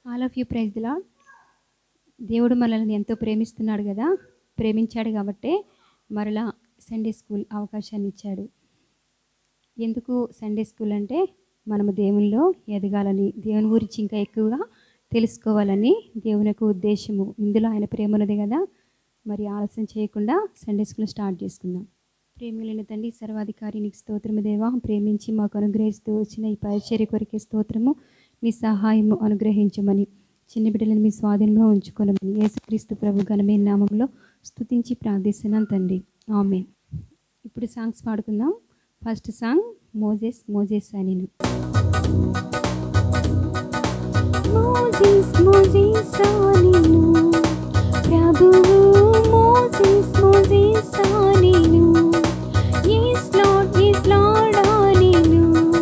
All of you praise దిలా దేవుడు మనల్ని ఎంతో ప్రేమిస్తున్నాడు కదా ప్రేమించాడు కాబట్టే మరలా సండే స్కూల్ అవకాశాన్ని ఇచ్చాడు ఎందుకు సండే స్కూల్ అంటే మనము దేవునిలో ఎదగాలని దేవుని గురించి ఇంకా ఎక్కువగా తెలుసుకోవాలని దేవుని యొక్క ఉద్దేశము ఇందులో ఆయన ప్రేమ ఉన్నది కదా మరి ఆలస్యం చేయకుండా సండే స్కూల్ స్టార్ట్ చేసుకుందాం ప్రేమిలైన తండ్రి సర్వాధికారి నీకు స్తోత్రము దేవా ప్రేమించి మాకు అనుగ్రహిస్తూ వచ్చిన ఈ పరిచర్య కొరికే స్తోత్రము మీ సహాయము అనుగ్రహించమని చిన్న బిడ్డలను మీ స్వాధీనంలో ఉంచుకోనమని యేసుక్రీస్తు ప్రభు ఘనమైన నామంలో స్తుతించి ప్రార్థిస్తున్నాను తండ్రి ఆమె ఇప్పుడు సాంగ్స్ పాడుకుందాం ఫస్ట్ సాంగ్ మోజెస్ మోజెస్ అని మోజెస్ మోజెస్ అనిను ప్రభువు మోజెస్ మోజెస్ అనిను yes lord yes lord అనిను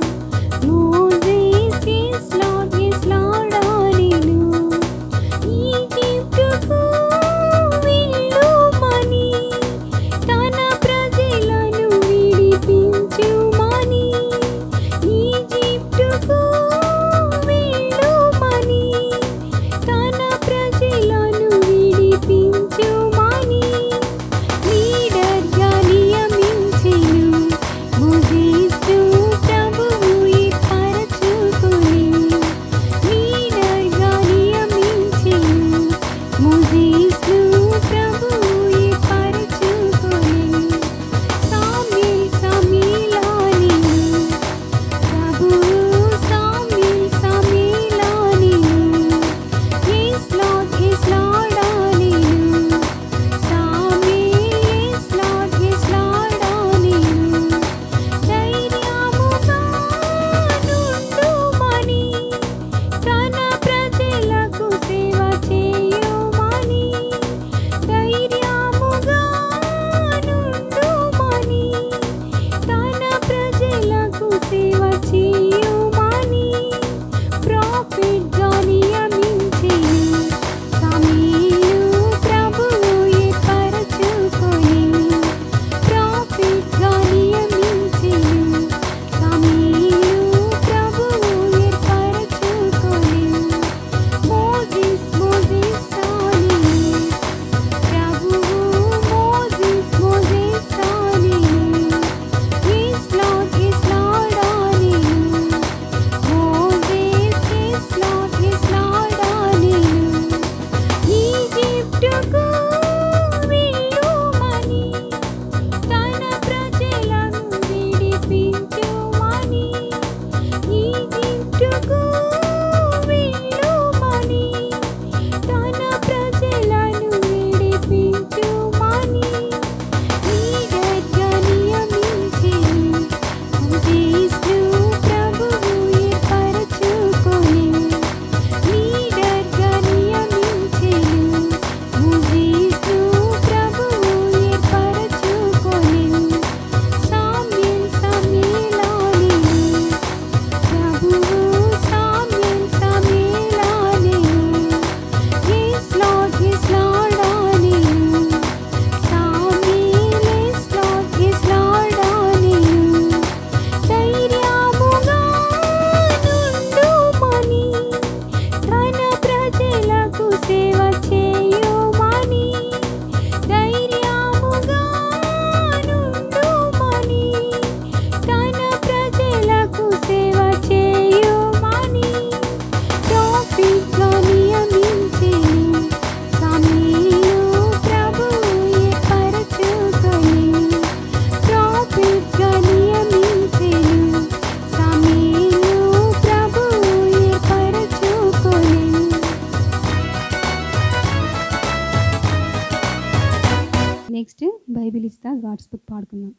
Moses yes lord yes lord అనిను ఈజిప్టుకు వెళ్ళుమని తన ప్రజలను విడిపించుమని ఈజిప్టుకు వెళ్ళుమని తన ప్రజలను విడిపించుమని లీడర్గా నియమించెను మోజేసు ప్రభువు ఏర్పరచుకొని లీడర్గా నియమించెను మోజేసు ప్రభువు ఏర్పరచుకొని సామ్యేల్ సమీలానిను ప్రభువు సామ్యేల్ సమీలానిను yes lord yes lord అనిను సామ్యేల్ yes lord yes lord అనిను ధైర్యముగా నుండుమని తన ప్రజలకు సేవ చేయుమని ధైర్యముగా నుండుమని తన ప్రజలకు సేవ చేయుమని ప్రాఫిట్గా నియమించెను సమీరు ప్రభువు ఏర్పరచుకొని ప్రాఫిట్గా నియమించెను సమీరు ప్రభువు ఏర్పరచుకొని మోజెస్ మోజెస్ అనిను ప్రభువు మోజెస్ మోజెస్ అనిను yes lord yes lord అనిను Moses yes lord yes lord అనిను ఈజిప్టుకు వెళ్ళుమని తన ప్రజలను విడిపించుమని ఈజిప్టుకు వెళ్ళుమని తన ప్రజలను విడిపించుమని లీడర్గా నియమించెను మోజేసును ప్రభువు ఏర్పరచుకొని లీడర్గా నియమించెను మోజేసును ప్రభువు ఏర్పరచుకొని సామ్యేల్ సమీలానిను ప్రభువు సామ్యేల్ సమీలానిను yes lord yes lord అనిను సామ్యేల్ yes lord yes lord అనిను ధైర్యముగా నుండుమని తన ప్రజలకు సేవ చేయుమని ధైర్యముగా నుండుమని తన ప్రజలకు సేవ చేయుమని ప్రాఫిట్గా నియమించెను సమీరు ప్రభువు ఏర్పరచుకొని ప్రాఫిట్గా నియమించెను సమీరు ప్రభువు ఏర్పరచుకొని next Bible is the God's book పాడుకుందాం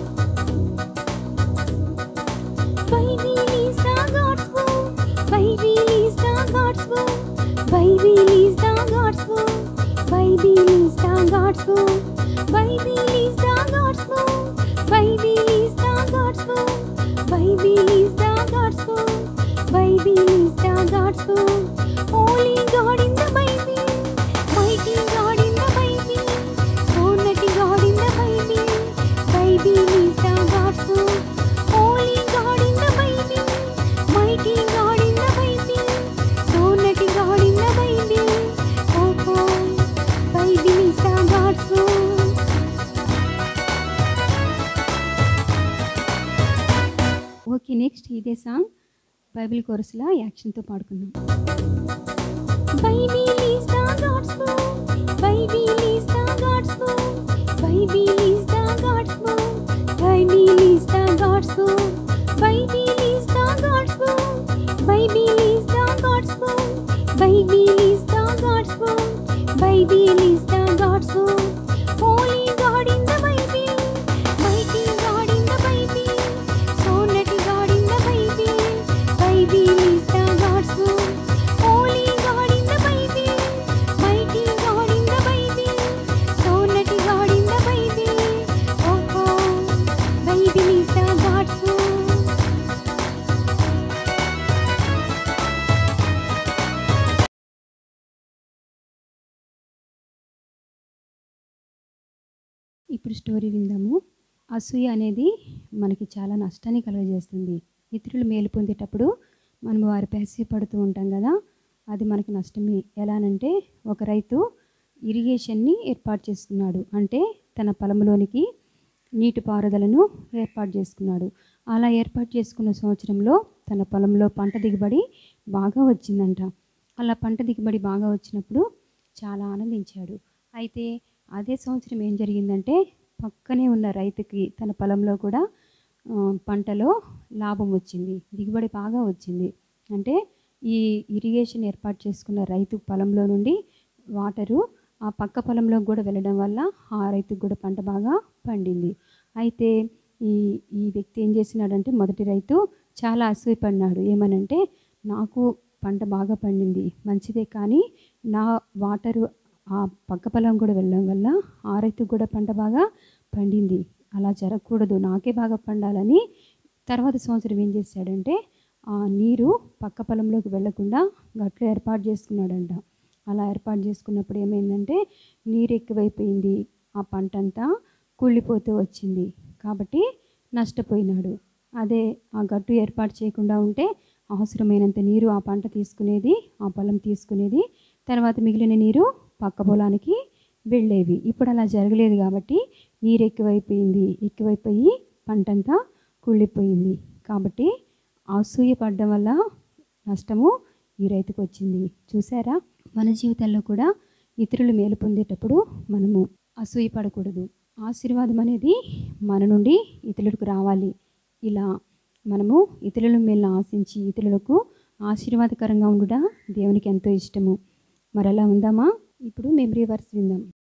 Bible is the God's book. Bible is the God's book. Bible is the God's book. Bible is the God's book. Bible is the God's book. Bible is the God's book. Bible is the God's book. Bible is the God's book. Holy God in the Bible. Mighty God in the Bible. Sonati God in the Bible. Bible is the God's book. Holy God in the Bible. Mighty God in the Bible. Sonati God ఇదే song Bible కోరస్లా యాక్షన్తో పాడుకుందాం Bible is the God's book. Bible is the God's book. Bible is the God's book. Bible is the God's book. Bible is the God's book. Bible is the God's book. Bible is the God's book. Bible is the God's book. Holy God in the Bible. Mighty God in the Bible. Sovereignty God in the Bible. Bible is the God's book. Holy God in the Bible. Mighty God in the Bible. Sovereignty God in the Bible. Oh, oh. Bible is the God's book. ఇప్పుడు story విందాము అసూయ అనేది మనకి చాలా నష్టాన్ని కలుగజేస్తుంది ఇతరులు మేలు పొందేటప్పుడు మనం వారిపై పడుతూ ఉంటాం కదా అది మనకి నష్టమే ఎలానంటే ఒక రైతు ఇరిగేషన్ని ఏర్పాటు చేసుకున్నాడు అంటే తన పొలంలోనికి నీటిపారుదలను ఏర్పాటు చేసుకున్నాడు అలా ఏర్పాటు చేసుకున్న సంవత్సరంలో తన పొలంలో పంట దిగుబడి బాగా వచ్చిందంట అలా పంట దిగుబడి బాగా వచ్చినప్పుడు చాలా ఆనందించాడు అయితే అదే సంవత్సరం ఏం జరిగిందంటే పక్కనే ఉన్న రైతుకి తన పొలంలో కూడా ఆ, పంటలో లాభం వచ్చింది దిగుబడి బాగా వచ్చింది అంటే ఈ ఇరిగేషన్ ఏర్పాటు చేసుకున్న రైతు పొలంలో నుండి వాటరు ఆ పక్క పొలంలో కూడా వెళ్ళడం వల్ల ఆ రైతుకు కూడా పంట బాగా పండింది అయితే ఈ ఈ వ్యక్తి ఏం చేసినాడంటే మొదటి రైతు చాలా అసూయపడినాడు ఏమనంటే నాకు పంట బాగా పండింది మంచిదే కానీ నా వాటరు ఆ పక్క పొలం కూడా వెళ్ళడం వల్ల ఆ రైతుకు కూడా పంట బాగా పండింది అలా జరగకూడదు నాకే బాగా పండాలని తర్వాత సంవత్సరం ఏం చేశాడంటే ఆ నీరు పక్క పొలంలోకి వెళ్లకుండా గట్లు ఏర్పాటు చేసుకున్నాడంట అలా ఏర్పాటు చేసుకున్నప్పుడు ఏమైందంటే నీరు ఎక్కువైపోయింది ఆ పంట అంతా కుళ్ళిపోతూ వచ్చింది కాబట్టి నష్టపోయినాడు అదే ఆ గట్టు ఏర్పాటు చేయకుండా ఉంటే అవసరమైనంత నీరు ఆ పంట తీసుకునేది ఆ పొలం తీసుకునేది తర్వాత మిగిలిన నీరు పక్క పొలానికి వెళ్ళేవి ఇప్పుడు అలా జరగలేదు కాబట్టి నీరు ఎక్కువైపోయింది ఎక్కువైపోయి పంటంతా కుళ్ళిపోయింది కాబట్టి అసూయ పడడం వల్ల నష్టము ఈ రైతుకు వచ్చింది చూసారా మన జీవితంలో కూడా ఇతరులు మేలు పొందేటప్పుడు మనము అసూయ పడకూడదు ఆశీర్వాదం అనేది మన నుండి ఇతరులకు రావాలి ఇలా మనము ఇతరుల మేలు ఆశించి ఇతరులకు ఆశీర్వాదకరంగా ఉండడం దేవునికి ఎంతో ఇష్టము మరి అలా ఉందామా ఇప్పుడు మెమరీ వర్స్ విందాం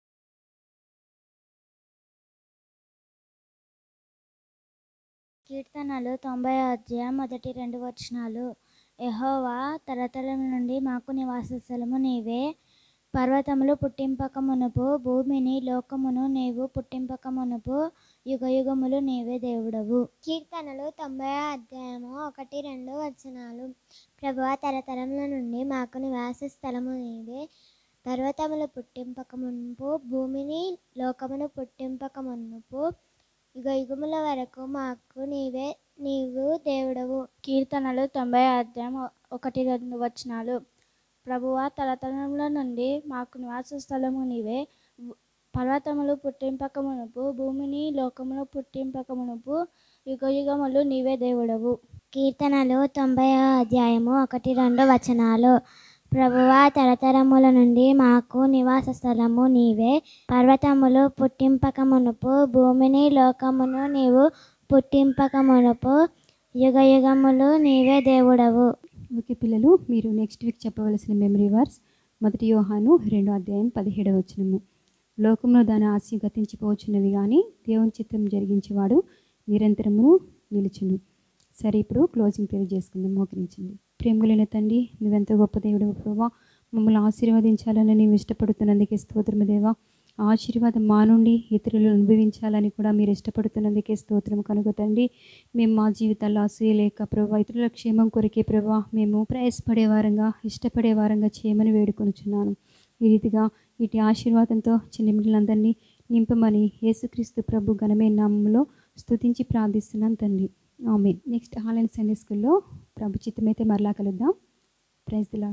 కీర్తనలు తొంభై అధ్యాయం మొదటి రెండు వచనాలు యెహోవా తరతరం నుండి మాకు నివాస స్థలము నీవే పర్వతములు పుట్టింపక మునుపు భూమిని లోకమును నీవు పుట్టింపక మునుపు యుగ యుగములు నీవే దేవుడవు కీర్తనలు తొంభై అధ్యాయము ఒకటి రెండు వచనాలు ప్రభువా తరతరముల నుండి మాకు నివాస స్థలము నీవే పర్వతములు పుట్టింపక మునుపు భూమిని లోకమును పుట్టింపక మునుపు యుగ యుగముల వరకు మాకు నీవే నీవు దేవుడవు కీర్తనలు తొంభై అధ్యాయం ఒకటి రెండు వచనాలు ప్రభువా తరతరముల నుండి మాకు నివాస స్థలము నీవే పర్వతములు పుట్టింపక మునుపు భూమిని లోకమును పుట్టింపక మునుపు యుగ యుగములు నీవే దేవుడవు కీర్తనలు తొంభై అధ్యాయము ఒకటి రెండు వచనాలు ప్రభువా తరతరముల నుండి మాకు నివాస స్థలము నీవే పర్వతములు పుట్టింపక మునుపు భూమిని లోకమును నీవు పుట్టింపక మునుపు యుగ యుగములు నీవే దేవుడవు ఓకే పిల్లలు మీరు నెక్స్ట్ వీక్ చెప్పవలసిన మెమరీ వర్స్ మొదటి యోహాను రెండో అధ్యాయం పదిహేడవ వచనము లోకంలో దాని ఆశ గతించిపోవచ్చున్నవి కానీ దేవుని చిత్తం జరిగించేవాడు నిరంతరము నిలుచును సరే ఇప్పుడు క్లోజింగ్ ప్రేర్ చేసుకుందాం మోకరించండి ప్రేమగులైన తండ్రి నువ్వెంతో గొప్ప దేవుడు ప్రభా మమ్మల్ని ఆశీర్వదించాలని నీవు ఇష్టపడుతున్నందుకే స్తోత్రము దేవా ఆ ఆశీర్వాదం మా నుండి ఇతరులు అనుభవించాలని కూడా మీరు ఇష్టపడుతున్నందుకే స్తోత్రం కనుక తండ్రి మేము మా జీవితాల్లో అసూయ లేక ప్రభా ఇతరుల క్షేమం కొరికే ప్రభా మేము ప్రయాసపడే వారంగా ఇష్టపడే వారంగా చేయమని వేడుకొనుచున్నాను ఈ రీతిగా ఇటు ఆశీర్వాదంతో చిన్న బిడ్డలందరినీ నింపమని యేసుక్రీస్తు ప్రభు ఘనమైన నామంలో స్తుతించి ప్రార్థిస్తున్నాను తండ్రి ఆమె నెక్స్ట్ హాలెండ్ సండే స్కూల్లో ప్రభు చిత్తమైతే మరలా కలుద్దాం ప్రైజ్ దిలా